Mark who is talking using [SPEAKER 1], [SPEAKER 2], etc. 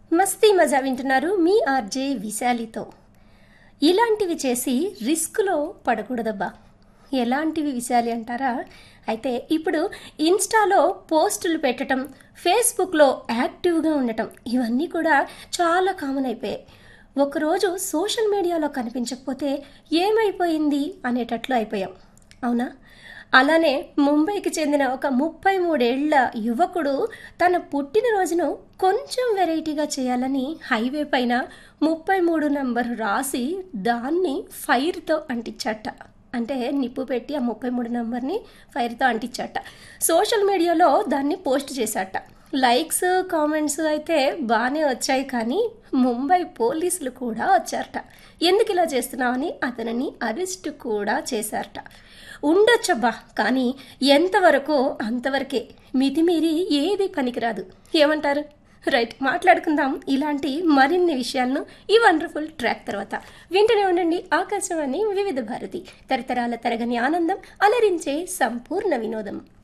[SPEAKER 1] మస్తీ మజా వింటున్నారు మీ ఆర్జే విశాలితో ఇలాంటివి చేసి రిస్క్లో పడకూడదబ్బా ఎలాంటివి విశాలి అంటారా అయితే ఇప్పుడు ఇన్స్టాలో పోస్టులు పెట్టడం ఫేస్బుక్లో యాక్టివ్గా ఉండటం ఇవన్నీ కూడా చాలా కామన్ అయిపోయాయి ఒకరోజు సోషల్ మీడియాలో కనిపించకపోతే ఏమైపోయింది అనేటట్లు అయిపోయాం అవునా అలానే ముంబైకి చెందిన ఒక ముప్పై మూడేళ్ల యువకుడు తన పుట్టినరోజును కొంచెం వెరైటీగా చేయాలని హైవే పైన ముప్పై మూడు నంబర్ రాసి దాన్ని ఫైర్తో అంటించట అంటే నిప్పు పెట్టి ఆ ముప్పై మూడు నంబర్ని ఫైర్తో అంటించట సోషల్ మీడియాలో దాన్ని పోస్ట్ చేశాట లైక్స్ కామెంట్స్ అయితే బాగానే వచ్చాయి కానీ ముంబై పోలీసులు కూడా వచ్చారట ఎందుకు ఇలా చేస్తున్నామని అతనిని అరెస్ట్ కూడా చేశారట ఉండొచ్చబ్బా కానీ ఎంతవరకు అంతవరకే మితిమీరి ఏది పనికిరాదు ఏమంటారు రైట్ మాట్లాడుకుందాం ఇలాంటి మరిన్ని విషయాలను ఈ వండర్ఫుల్ ట్రాక్ తర్వాత వింటూనే ఉండండి ఆకాశవాణి వివిధ భారతి తరతరాల తరగని ఆనందం అలరించే సంపూర్ణ వినోదం